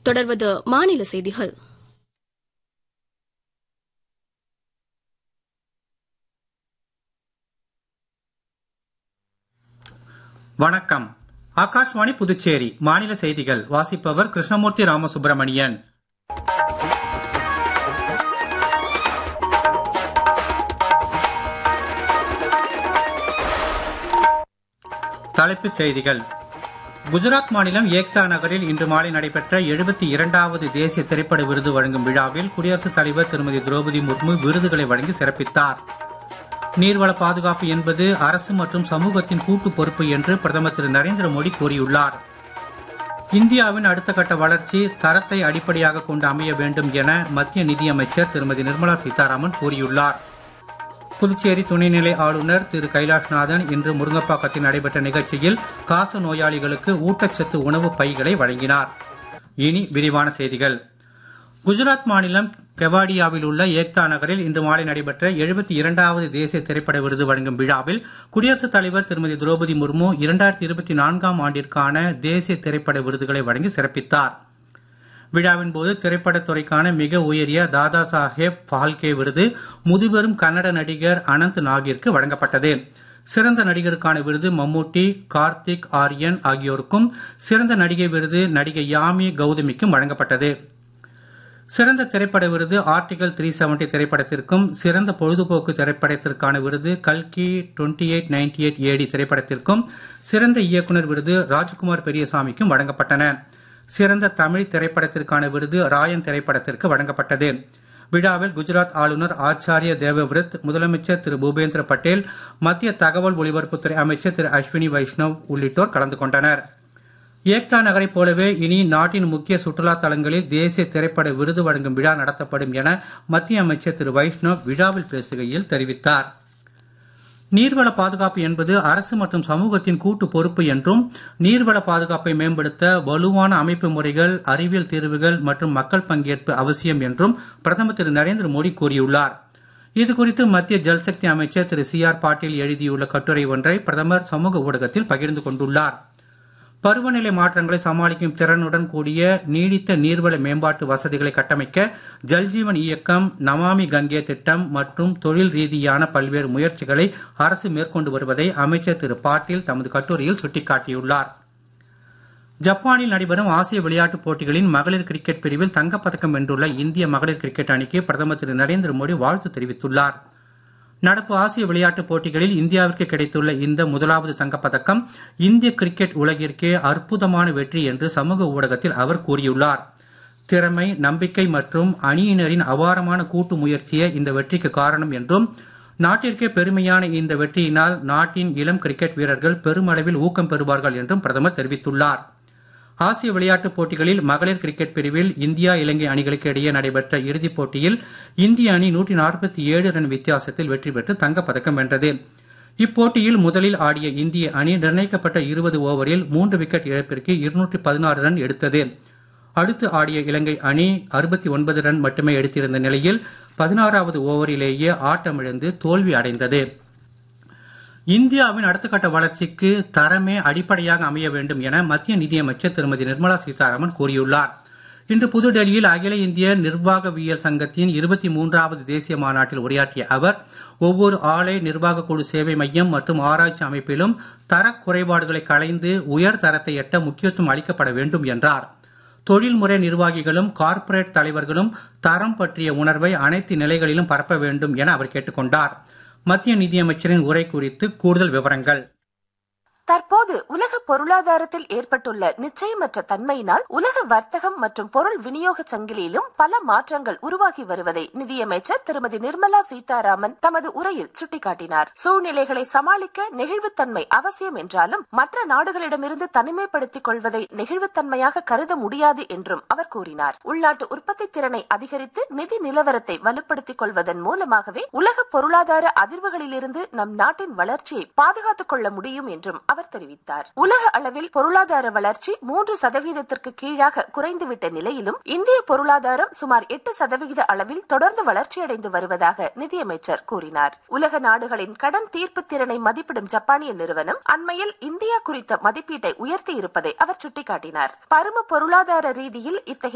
தொடர்வது மாநில செய்திகள் வணக்கம் ஆகாஷ்வாணி புதுச்சேரி மாநில செய்திகள் வாசிப்பவர் கிருஷ்ணமூர்த்தி ராமசுப்பிரமணியன் தலைப்புச் செய்திகள் குஜராத் மாநிலம் ஏக்தா நகரில் இன்று மாலை நடைபெற்ற எழுபத்தி இரண்டாவது தேசிய திரைப்பட விருது வழங்கும் விழாவில் குடியரசுத் தலைவர் திருமதி திரௌபதி முர்மு விருதுகளை வழங்கி சிறப்பித்தார் நீர்வள பாதுகாப்பு என்பது அரசு மற்றும் சமூகத்தின் கூட்டு பொறுப்பு என்று பிரதமர் திரு நரேந்திர மோடி கூறியுள்ளார் இந்தியாவின் அடுத்த கட்ட வளர்ச்சி தரத்தை அடிப்படையாக கொண்டு அமைய வேண்டும் என மத்திய நிதியமைச்சர் திருமதி நிர்மலா சீதாராமன் கூறியுள்ளார் புதுச்சேரி துணைநிலை ஆளுநர் திரு கைலாஷ்நாதன் இன்று முருங்கப்பாக்கத்தில் நடைபெற்ற நிகழ்ச்சியில் காச நோயாளிகளுக்கு ஊட்டச்சத்து உணவு பைகளை வழங்கினார் இனி விரிவான செய்திகள் குஜராத் மாநிலம் கெவாடியாவில் உள்ள ஏக்தா நகரில் இன்று மாலை நடைபெற்ற எழுபத்தி இரண்டாவது தேசிய திரைப்பட விருது வழங்கும் விழாவில் குடியரசுத் தலைவர் திருமதி திரௌபதி முர்மு இரண்டாயிரத்தி இருபத்தி நான்காம் ஆண்டிற்கான தேசிய திரைப்பட விருதுகளை வழங்கி சிறப்பித்தார் விழாவின் போது திரைப்படத் துறைக்கான மிக உயரிய தாதா சாஹேப் பால்கே விருது முதுபெரும் கன்னட நடிகர் அனந்த் நாகிற்கு வழங்கப்பட்டது சிறந்த நடிகருக்கான விருது மம்மூட்டி கார்த்திக் ஆரியன் ஆகியோருக்கும் சிறந்த நடிகை விருது நடிகை யாமி கௌதமிக்கும் வழங்கப்பட்டது சிறந்த திரைப்பட விருது ஆர்டிகல் த்ரீ செவன்டி திரைப்படத்திற்கும் சிறந்த பொழுதுபோக்கு திரைப்படத்திற்கான விருது கல்கி twenty eight ninety eight AD திரைப்படத்திற்கும் சிறந்த இயக்குனர் விருது ராஜ்குமார் பெரியசாமிக்கும் வழங்கப்பட்டன சிறந்த தமிழ் திரைப்படத்திற்கான விருது ராயன் திரைப்படத்திற்கு வழங்கப்பட்டது விழாவில் குஜராத் ஆளுநர் ஆச்சாரிய தேவவிரத் முதலமைச்சர் திரு பூபேந்திர பட்டேல் மத்திய தகவல் ஒலிபரப்புத்துறை அமைச்சர் திரு அஸ்வினி வைஷ்ணவ் உள்ளிட்டோர் கலந்து கொண்டனர் ஏக்தா நகரைப் போலவே இனி நாட்டின் முக்கிய சுற்றுலா தலங்களில் தேசிய திரைப்பட விருது வழங்கும் விழா நடத்தப்படும் என மத்திய அமைச்சர் திரு வைஷ்ணவ் விழாவில் பேசுகையில் தெரிவித்தார் நீர்வள பாதுகாப்பு என்பது அரசு மற்றும் சமூகத்தின் கூட்டு பொறுப்பு என்றும் நீர்வள பாதுகாப்பை மேம்படுத்த வலுவான அமைப்பு முறைகள் அறிவியல் தீர்வுகள் மற்றும் மக்கள் பங்கேற்பு அவசியம் என்றும் பிரதமர் திரு நரேந்திர மோடி கூறியுள்ளார் இதுகுறித்து மத்திய ஜல்சக்தி அமைச்சர் திரு சி ஆர் பாட்டீல் எழுதியுள்ள கட்டுரை ஒன்றை பிரதமர் சமூக ஊடகத்தில் பகிர்ந்து கொண்டுள்ளார் பருவநிலை மாற்றங்களை சமாளிக்கும் திறனுடன் கூடிய நீடித்த நீர்வள மேம்பாட்டு வசதிகளை கட்டமைக்க ஜல்ஜீவன் இயக்கம் நமாமி கங்கே திட்டம் மற்றும் தொழில் ரீதியான பல்வேறு முயற்சிகளை அரசு மேற்கொண்டு வருவதை அமைச்சர் திரு பாட்டீல் தமது கட்டுரையில் சுட்டிக்காட்டியுள்ளார் ஜப்பானில் நடைபெறும் ஆசிய விளையாட்டுப் போட்டிகளின் மகளிர் கிரிக்கெட் பிரிவில் தங்கப்பதக்கம் வென்றுள்ள இந்திய மகளிர் கிரிக்கெட் அணிக்கு பிரதமர் திரு நரேந்திர மோடி வாழ்த்து தெரிவித்துள்ளார் நடப்பு ஆசிய விளையாட்டுப் போட்டிகளில் இந்தியாவிற்கு கிடைத்துள்ள இந்த முதலாவது தங்கப்பதக்கம் இந்திய கிரிக்கெட் உலகிற்கே அற்புதமான வெற்றி என்று சமூக ஊடகத்தில் அவர் கூறியுள்ளார் திறமை நம்பிக்கை மற்றும் அணியினரின் அபாரமான கூட்டு முயற்சியே இந்த வெற்றிக்கு காரணம் என்றும் நாட்டிற்கே பெருமையான இந்த வெற்றியினால் நாட்டின் இளம் கிரிக்கெட் வீரர்கள் பெருமளவில் ஊக்கம் பெறுவார்கள் என்றும் பிரதமர் தெரிவித்துள்ளார் ஆசிய விளையாட்டுப் போட்டிகளில் மகளிர் கிரிக்கெட் பிரிவில் இந்தியா இலங்கை அணிகளுக்கு இடையே நடைபெற்ற இறுதிப் போட்டியில் இந்திய அணி நூற்றி நாற்பத்தி ஏழு ரன் வித்தியாசத்தில் வெற்றி பெற்று தங்கப்பதக்கம் வென்றது இப்போட்டியில் முதலில் ஆடிய இந்திய அணி நிர்ணயிக்கப்பட்ட இருபது ஓவரில் மூன்று விக்கெட் இழப்பிற்கு இருநூற்றி பதினாறு ரன் எடுத்தது அடுத்து ஆடிய இலங்கை அணி அறுபத்தி ஒன்பது ரன் மட்டுமே எடுத்திருந்த நிலையில் பதினாறாவது ஓவரிலேயே ஆட்டமிழந்து தோல்வி அடைந்தது இந்தியாவின் அடுத்த கட்ட வளர்ச்சிக்கு தரமே அடிப்படையாக அமைய வேண்டும் என மத்திய நிதியமைச்சர் திருமதி நிர்மலா சீதாராமன் கூறியுள்ளார் இன்று புதுடெல்லியில் அகில இந்திய நிர்வாகவியல் சங்கத்தின் இருபத்தி மூன்றாவது தேசிய மாநாட்டில் உரையாற்றிய அவர் ஒவ்வொரு ஆலை நிர்வாக குழு சேவை மையம் மற்றும் ஆராய்ச்சி அமைப்பிலும் தர குறைபாடுகளை களைந்து உயர் தரத்தை எட்ட முக்கியத்துவம் அளிக்கப்பட வேண்டும் என்றார் தொழில்முறை நிர்வாகிகளும் கார்ப்பரேட் தலைவர்களும் தரம் பற்றிய உணர்வை அனைத்து நிலைகளிலும் பரப்ப வேண்டும் என அவர் கேட்டுக்கொண்டார் மத்திய நிதியமைச்சரின் உரை குறித்து கூடுதல் விவரங்கள் தற்போது உலக பொருளாதாரத்தில் ஏற்பட்டுள்ள நிச்சயமற்ற தன்மையினால் உலக வர்த்தகம் மற்றும் பொருள் விநியோக சங்கிலியிலும் பல மாற்றங்கள் உருவாகி வருவதை நிதியமைச்சர் திருமதி நிர்மலா சீதாராமன் தமது உரையில் சுட்டிக்காட்டினார் சூழ்நிலைகளை சமாளிக்க நெகிழ்வுத்தன்மை அவசியம் என்றாலும் மற்ற நாடுகளிடமிருந்து தனிமைப்படுத்திக் கொள்வதை நெகிழ்வுத்தன்மையாக கருத முடியாது என்றும் அவர் கூறினார் உள்நாட்டு உற்பத்தி திறனை அதிகரித்து நிதி நிலவரத்தை வலுப்படுத்திக் கொள்வதன் மூலமாகவே உலக பொருளாதார அதிர்வுகளிலிருந்து நம் நாட்டின் வளர்ச்சியை பாதுகாத்துக் கொள்ள முடியும் என்றும் அவர் தெரிவித்தார் உலக அளவில் பொருளாதார வளர்ச்சி மூன்று சதவீதத்திற்கு கீழாக குறைந்துவிட்ட நிலையிலும் இந்திய பொருளாதாரம் சுமார் எட்டு சதவிகித அளவில் தொடர்ந்து வளர்ச்சியடைந்து வருவதாக நிதியமைச்சர் கூறினார் உலக நாடுகளின் கடன் தீர்ப்பு திறனை மதிப்பிடும் ஜப்பானிய நிறுவனம் அண்மையில் இந்தியா குறித்த மதிப்பீட்டை உயர்த்தி இருப்பதை அவர் சுட்டிக்காட்டினார் பரும பொருளாதார ரீதியில் இத்தகைய